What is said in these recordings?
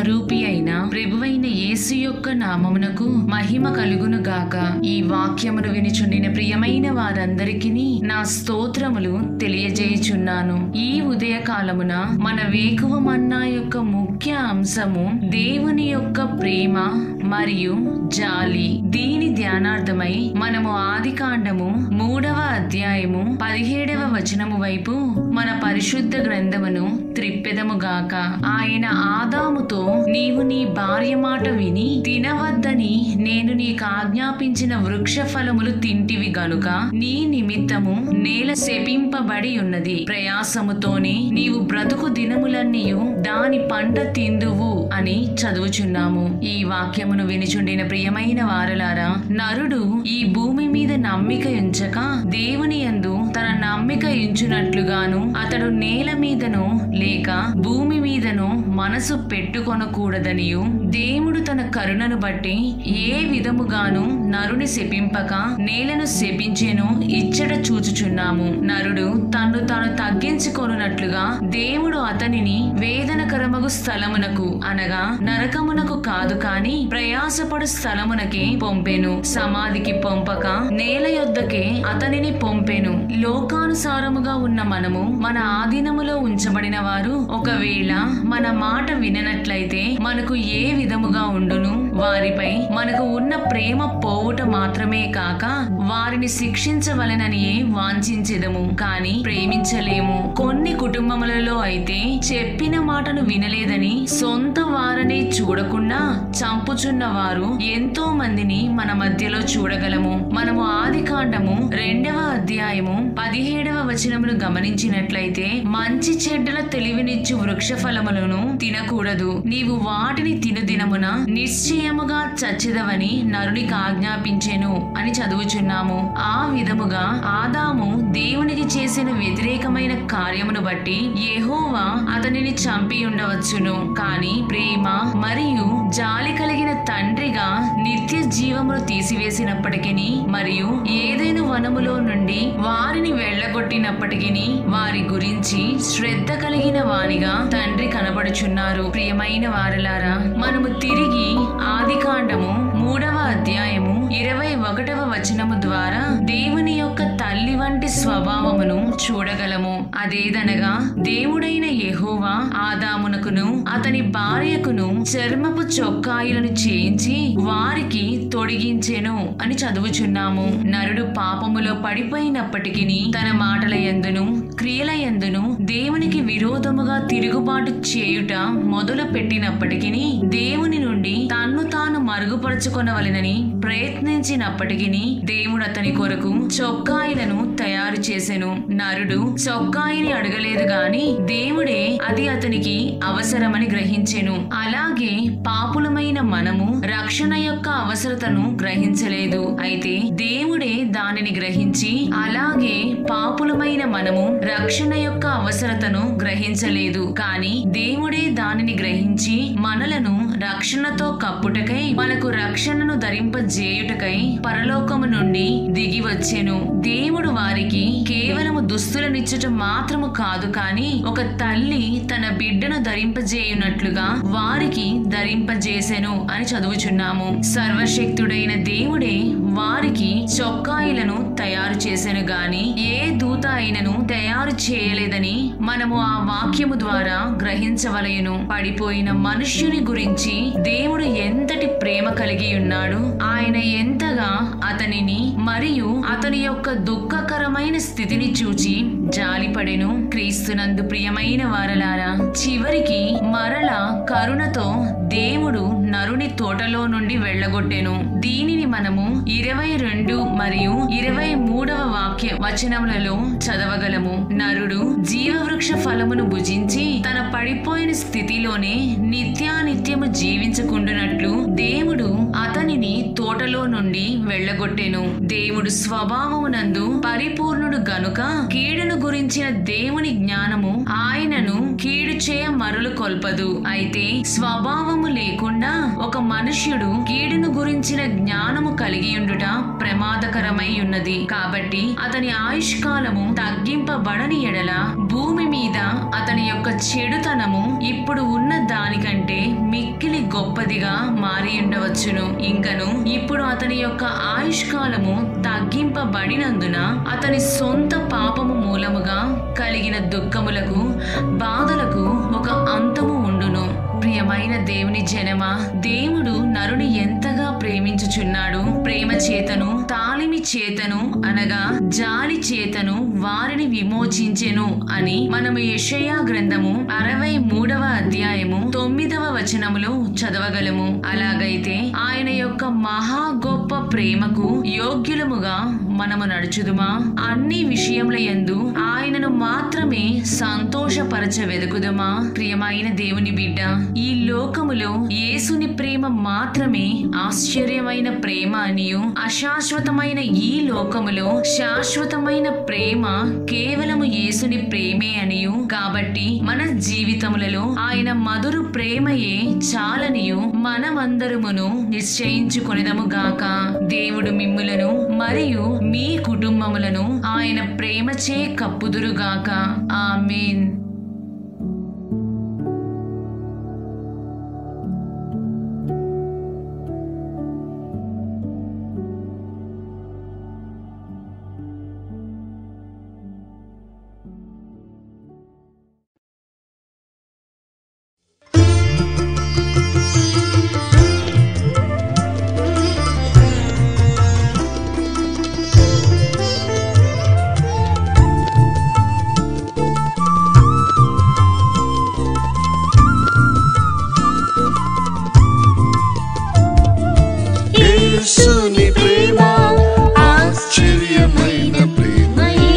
స్వరూపి అయిన ప్రభువైన యేసు యొక్క నామమునకు మహిమ కలుగును గాక ఈ వాక్యమును వినిచుండిన ప్రియమైన వారందరికీ నా స్తోత్రములు తెలియజేయుచున్నాను ఈ ఉదయ కాలమున మన వేకువ మన్నా యొక్క ముఖ్య అంశము దేవుని యొక్క ప్రేమ మరియు జాలి దీని ధ్యానార్థమై మనము ఆది కాండము మూడవ అధ్యాయము పదిహేడవ వచనము వైపు మన పరిశుద్ధ గ్రంథమును త్రిప్పెదముగాక ఆయన ఆదాముతో నీవు నీ భార్య మాట విని తినవద్దని నేను నీకు ఆజ్ఞాపించిన వృక్ష ఫలములు తింటివి గనుక నీ నిమిత్తము నేల శపింపబడి ఉన్నది ప్రయాసముతోనే నీవు బ్రతుకు దినములన్నీయు దాని పంట తిందువు అని చదువుచున్నాము ఈ వాక్యమును వినిచుండిన ప్రియమైన వారలారా నరుడు ఈ భూమి మీద నమ్మిక ఉంచక దేవుని యందు తన నమ్మిక ఉంచునట్లుగాను అతడు నేల మీదను లేక భూమి మీదను మనసు పెట్టుకొనకూడదనియు దేవుడు తన కరుణను బట్టి ఏ విధముగాను నరుని శపింపక నేలను శపించెను ఇచ్చట చూచుచున్నాము నరుడు తన్ను తాను తగ్గించుకొనున్నట్లుగా దేవుడు అతనిని వేదనకరమగు స్థలమునకు అనగా నరకమునకు కాదు కాని ప్రయాసపడు స్థలమునకే పంపెను సమాధికి పంపక నేల యొద్దకే అతనిని పంపెను లోకానుసారముగా ఉన్న మనము మన ఆధీనములో ఉంచబడిన వారు ఒకవేళ మన మాట విననట్లయితే మనకు ఏ విధముగా ఉండును వారిపై మనకు ఉన్న ప్రేమ పోవుట మాత్రమే కాక వారిని శిక్షించవలనని వాంఛించెదము కాని ప్రేమించలేము కొన్ని కుటుంబములలో అయితే చెప్పిన మాటను వినలేదని సొంత వారని చూడకుండా చంపుచున్న వారు ఎంతో మందిని మన మధ్యలో చూడగలము మనము ఆది కాండము రెండవ అధ్యాయము పదిహేడవ వచనమును గమనించినట్లయితే మంచి చెడ్డల తెలివినిచ్చు వృక్ష ఫలములను తినకూడదు నీవు వాటిని తిను దినమున నిశ్చయముగా చచ్చిదవని నరునికి ఆజ్ఞాపించెను అని చదువుచున్నాము ఆ విధముగా ఆదాము దేవునికి చేసిన వ్యతిరేకమైన కార్యమును బట్టి యెహోవా అతనిని చంపి ఉండవచ్చును కాని ప్రేమ మరియు జాలి కలిగిన తండ్రిగా నిత్య జీవమును తీసివేసినప్పటికీ మరియు ఏదైనా వనములో నుండి వారిని వెళ్ళగొట్టినప్పటికీ వారి గురించి శ్రద్ధ కలిగిన వానిగా తండ్రి కనబడుచున్నారు ప్రియమైన వారలారా మనము తిరిగి ఆది కాండము మూడవ అధ్యాయము ఇరవై ఒకటవ వచనము ద్వారా దేవుని యొక్క తల్లి వంటి స్వభావమును చూడగలము అదేదనగా దేవుడైన యెహోవా ఆదామునకును అతని భార్యకును చర్మపు చొక్కాయిలను చేయించి వారికి తొడిగించెను అని చదువుచున్నాము నరుడు పాపములో పడిపోయినప్పటికీ తన మాటల ఎందును క్రియల ఎందును దేవునికి విరోధముగా తిరుగుబాటు చేయుట మొదలు పెట్టినప్పటికీ దేవుని నుండి తన్ను తాను మరుగుపరుచుకొనవలెనని ప్రయత్నించినప్పటికీ దేవుడు అతని కొరకు చొక్కాయిలను తయారు చేసెను నరుడు చొక్కాయిని అడగలేదు గాని దేవుడే అది అతనికి అవసరమని గ్రహించెను అలాగే పాపులమైన మనము రక్షణ యొక్క అవసరతను గ్రహించలేదు అయితే దేవుడే దానిని గ్రహించి అలాగే పాపులమైన మనము రక్షణ యొక్క అవసరతను గ్రహించలేదు కానీ దేవుడే దానిని గ్రహించి మనలను రక్షణతో కప్పుటకై మనకు రక్షణను ధరింపజేయుటకై పరలోకము నుండి దిగి వచ్చెను దేవుడు వారికి కేవలము దుస్తులనిచ్చుట మాత్రము కాదు కాని ఒక తల్లి తన బిడ్డను ధరింపజేయునట్లుగా వారికి ధరింపజేసెను అని చదువుచున్నాము సర్వశక్తుడైన దేవుడే వారికి చొక్కాయిలను తయారు చేసెను గాని ఏ దూత అయినను తయారు చేయలేదని మనము ఆ వాక్యము ద్వారా గ్రహించవలయును పడిపోయిన మనుష్యుని గురించి దేవుడు ఎంతటి ప్రేమ కలిగి ఉన్నాడు ఆయన ఎంతగా అతనిని మరియు అతని యొక్క దుఃఖకరమైన స్థితిని చూచి జాలిపడెను క్రీస్తునందు ప్రియమైన వారలారా చివరికి మరల కరుణతో దేవుడు నరుని తోటలో నుండి వెళ్ళగొట్టెను దీనిని మనము ఇరవై రెండు మరియు ఇరవై మూడవ వాక్య వచనములలో చదవగలము నరుడు జీవవృక్ష ఫలమును భుజించి తన పడిపోయిన స్థితిలోనే నిత్యానిత్యము జీవించకుండునట్లు దేవుడు అతనిని తోటలో నుండి వెళ్ళగొట్టెను దేవుడు స్వభావమునందు పరిపూర్ణుడు గనుక కీడును గురించిన దేవుని జ్ఞానము ఆయనను కీడు చేయ మరులు కొల్పదు అయితే స్వభావము లేకుండా ఒక మనుష్యుడు కీడును గురించిన జ్ఞానము కలిగి ఉండుట ప్రమాదకరమై ఉన్నది కాబట్టి అతని ఆయుష్కాలము తగ్గింపబడని ఎడల భూమి మీద అతని యొక్క చెడుతనము ఇప్పుడు ఉన్న దానికంటే మిక్కిలి గొప్పదిగా మారి ఉండవచ్చును ఇంకను ఇప్పుడు అతని యొక్క ఆయుష్కాలము తగ్గింపబడినందున అతని సొంత పాపము మూలముగా కలిగిన దుఃఖములకు బాధలకు ఒక అంతము ఉండును ప్రియమైన దేవుని జనమా దేవుడు నరుని ఎంతగా ప్రేమించుచున్నాడు ప్రేమ చేతను తాలిమి చేతను అనగా జాలి చేతను వారిని విమోచించెను అని మనము యెషయా గ్రంథము అరవై మూడవ అధ్యాయము తొమ్మిదవ వచనములో చదవగలము అలాగైతే ఆయన యొక్క మహా గొప్ప ప్రేమకు యోగ్యులముగా మనము నడుచుదుమా అన్ని విషయముల యందు ఆయనను మాత్రమే సంతోషపరచ వెదుకుదమా ప్రియమైన దేవుని బిడ్డ ఈ లోకములో యేసుని ప్రేమ మాత్రమే ఆశ్చర్యమైన ప్రేమ అనియు అశాశ్వతమైన ఈ లోకములో శాశ్వతమైన ప్రేమ కేవలము యేసుని ప్రేమే అనియు కాబట్టి మన జీవితములలో ఆయన మధురు ప్రేమయే చాలనియు మనమందరమును నిశ్చయించుకొనిదము గాక దేవుడు మిమ్ములను మరియు మీ కుటుంబములను ఆయన ప్రేమచే కప్పుదురుగాక ఆమేన్ యేసుని ప్రేమ ఆశ్చర్యమైన ప్రేమయే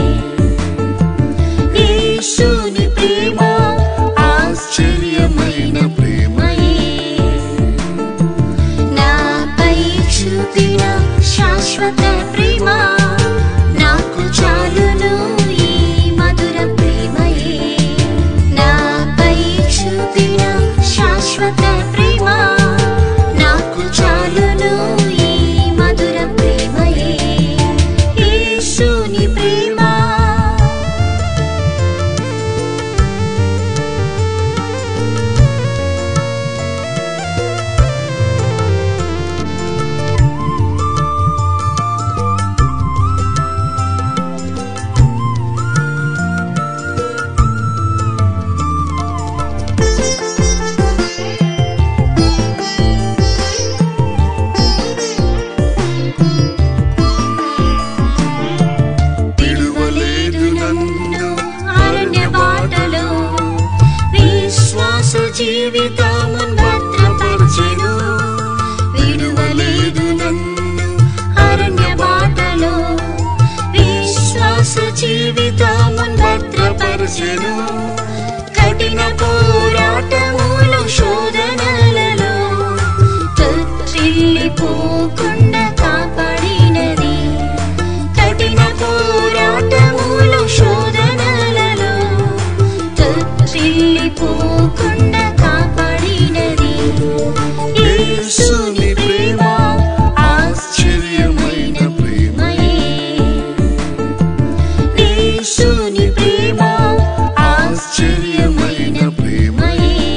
యేసుని ప్రేమ ఆశ్చర్యమైన ప్రేమయే నాపై చూపిన శాశ్వత ప్రేమ నాకు చాలును ఈ మధుర ప్రేమయే నాపై చూపిన శాశ్వత ప్రేమ నాకు చాలును ఈ మధుర ప్రేమయే యేసుని ప్రేమ విడువలేదు నన్ను అరణ్య బాటలో విశ్వాస జీవితమున్ భద్రపరచెను విడువలేదు నన్ను అరణ్య బాటలో విశ్వాస జీవితమున్ భద్రపరచెను కఠిన పోరాటములు శోధనలలో తొట్టిల్లిపోకుండా కాపాడినది కఠిన పోరాటములు శోధనలలో తొట్టిల్లిపోకుండా కాపాడినది యేసుని ప్రేమ ఆశ్చర్యమైన ప్రేమయే యేసుని ప్రేమ ఆశ్చర్యమైన ప్రేమయే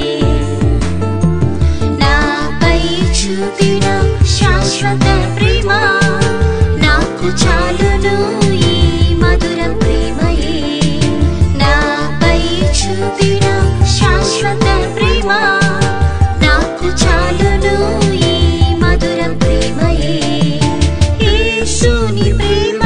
నాపై చూపిన శాశ్వత ప్రేమ నాకు చాలును ఈ మధుర ప్రేమయే నాపై చూపిన శాశ్వత ప్రేమ నాకు చాలును ఈ మధుర ప్రేమయే యేసుని ప్రేమ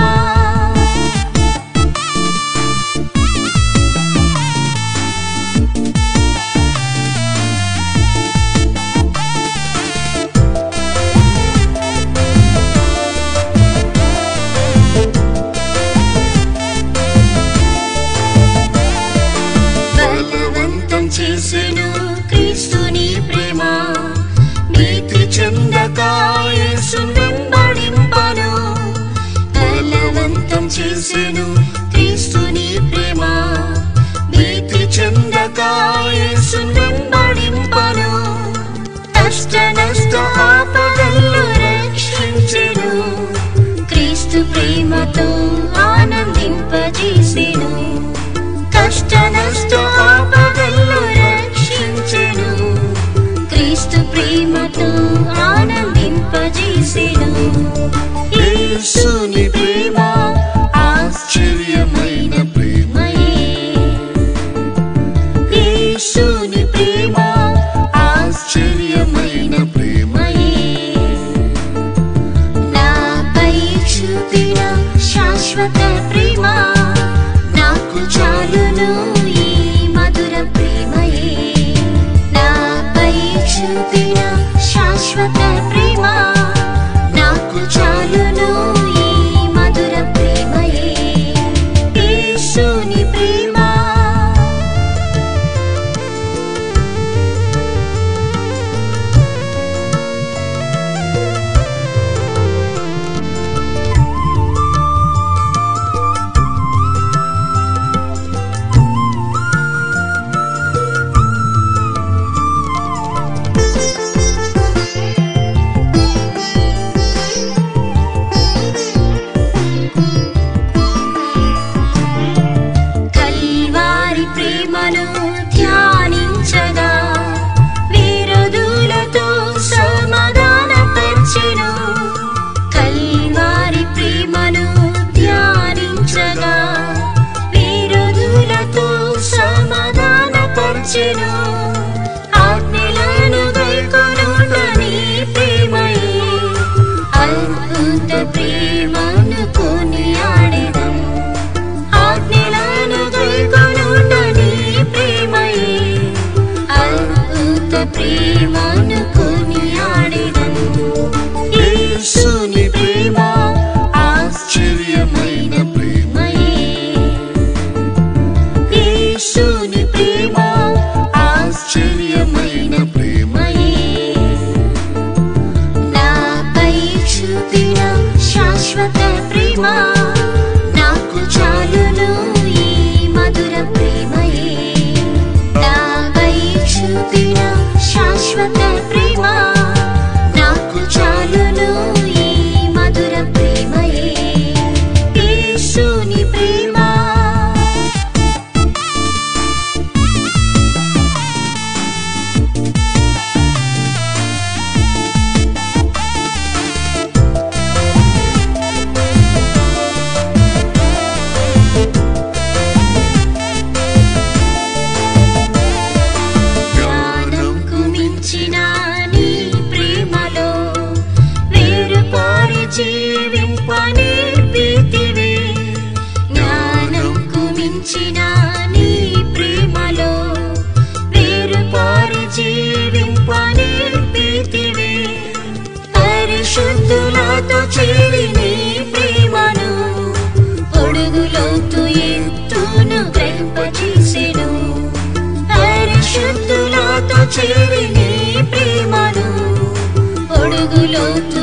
బలవంతం చేసెను క్రీస్తుని ప్రేమ నీతి చెందక యేసును వెంబడింపను బలవంతం చేసెను క్రీస్తుని ప్రేమ నీతి చెందక యేసును వెంబడింపను కష్ట యేసుని ప్రేమ ఆశ్చర్యమైన ప్రేమ యేసుని ప్రేమ ఆశ్చర్యమైన ప్రేమ నాపై చూపిన శాశ్వత ప్రేమ నాకు చాలును ఈ మధుర ప్రేమయే నాపై చూపిన శాశ్వత ప్రేమ నాకు చాలును ఈ మధుర ప్రేమయే యేసుని ప్రేమ కల్వారి ప్రేమను ధ్యానించగా విరోధులతో సమాధానపరచెను కల్వారి ప్రేమను ధ్యానించగా విరోధులతో సమాధానపరచెను ఆజ్ఞలను గైకొనుట నీ ప్రేమయే అద్భుత ప్రేమను కొనియాడెదం ఆజ్ఞలను గైకొనుట నీ ప్రేమయే అద్భుత ప్రేమను కొనియాడెదం యేసుని ప్రేమ ఆశ్చర్యమైన ప్రేమ యేసుని ప్రేమ ఆశ్చర్యమైన ప్రేమ నాపై చూపిన శాశ్వత ప్రేమ నాకు చాలును ఈ మధుర ప్రేమయే నాపై చూపిన శాశ్వత ప్రేమ నాకు చాలును ఈ మధుర ప్రేమయే యేసుని ప్రేమ జ్ఞానంకు మించిన నీ ప్రేమలో వేరుపారి జీవింప నేర్పితివి జ్ఞానంకు మించిన నీ ప్రేమలో వేరుపారి జీవింప నేర్పితివి పరిశుద్ధులతో చేరి నీ ప్రేమను పొడుగులోతు ఎత్తును గ్రహింపచేసెను పరిశుద్ధులతో చేరి నీ ప్రేమను పొడుగులోతు